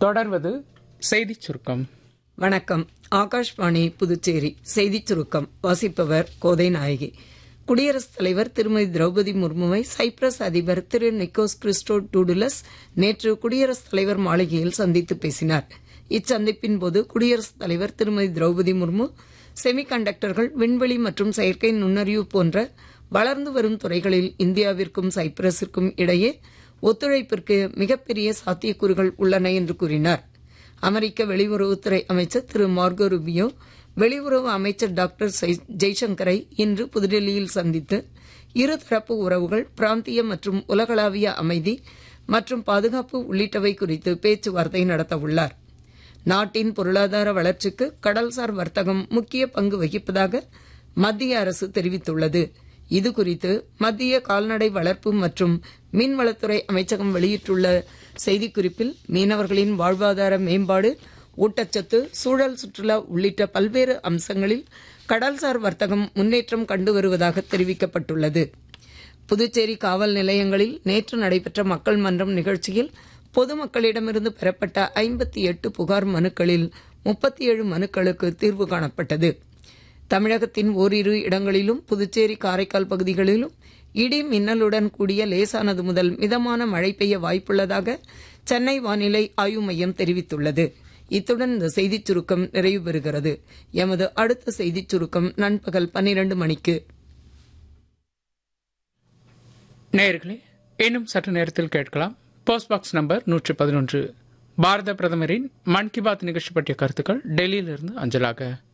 தொடர்வது செய்திச் சுருக்கம் வணக்கம் ஆகாஷ்வாணி புதுச்சேரி செய்திச் சுருக்கம் வாசிப்பவர் கோதை நாயகி குடியரசுத் தலைவர் திருமதி திரௌபதி முர்முவை சைப்ரஸ் அதிபர் திரு நிக்கோஸ் கிறிஸ்டோ டூடுலஸ் நேற்று குடியரசுத் தலைவர் மாளிகையில் சந்தித்து பேசினார் இச்சந்திப்பின் போது குடியரசுத் தலைவர் திருமதி திரௌபதி முர்மு செமிகண்டக்டர்கள் விண்வெளி மற்றும் செயற்கை நுண்ணறிவு போன்ற வளர்ந்து வரும் துறைகளில் இந்தியாவிற்கும் சைப்ரஸிற்கும் இடையே ஒத்துழைப்பிற்கு மிகப்பெரிய சாத்தியக்கூறுகள் உள்ளன என்று கூறினார் அமெரிக்க வெளியுறவுத்துறை அமைச்சர் திரு மார்கோ ரூபியோ வெளியுறவு அமைச்சர் டாக்டர் ஜெய்சங்கரை இன்று புதுடெல்லியில் சந்தித்து இருதரப்பு உறவுகள் பிராந்திய மற்றும் உலகளாவிய அமைதி மற்றும் பாதுகாப்பு உள்ளிட்டவை குறித்து பேச்சுவார்த்தை நடத்தவுள்ளார் நாட்டின் பொருளாதார வளர்ச்சிக்கு கடல்சார் வர்த்தகம் முக்கிய பங்கு வகிப்பதாக மத்திய அரசு தெரிவித்துள்ளது இதுகுறித்து மத்திய கால்நடை வளர்ப்பு மற்றும் மீன்வளத்துறை அமைச்சகம் வெளியிட்டுள்ள செய்திக்குறிப்பில் மீனவர்களின் வாழ்வாதார மேம்பாடு ஊட்டச்சத்து சூழல் சுற்றுலா உள்ளிட்ட பல்வேறு அம்சங்களில் கடல்சார் வர்த்தகம் முன்னேற்றம் கண்டு வருவதாக தெரிவிக்கப்பட்டுள்ளது புதுச்சேரி காவல் நிலையங்களில் நேற்று நடைபெற்ற மக்கள் மன்றம் நிகழ்ச்சியில் பொதுமக்களிடமிருந்து பெறப்பட்ட ஐம்பத்தி எட்டு புகார் மனுக்களில் முப்பத்தி ஏழு மனுக்களுக்கு தீர்வு காணப்பட்டது தமிழகத்தின் ஓரிரு இடங்களிலும் புதுச்சேரி காரைக்கால் பகுதிகளிலும் இடி மின்னலுடன் கூடிய லேசானது முதல் மிதமான மழை பெய்ய வாய்ப்புள்ளதாக சென்னை வானிலை ஆய்வு மையம் தெரிவித்துள்ளது இத்துடன் இந்த செய்திச் சுருக்கம் நிறைவு பெறுகிறது எமது அடுத்த செய்திச் சுருக்கம் நண்பகல் பன்னிரண்டு மணிக்கு நேயர்களே இன்னும் சற்று நேரத்தில் கேட்கலாம் போஸ்ட் பாக்ஸ் நம்பர் நூற்றி பதினொன்று பாரத பிரதமரின் மன் கி பாத் நிகழ்ச்சி பற்றிய கருத்துக்கள் டெல்லியிலிருந்து அஞ்சலாக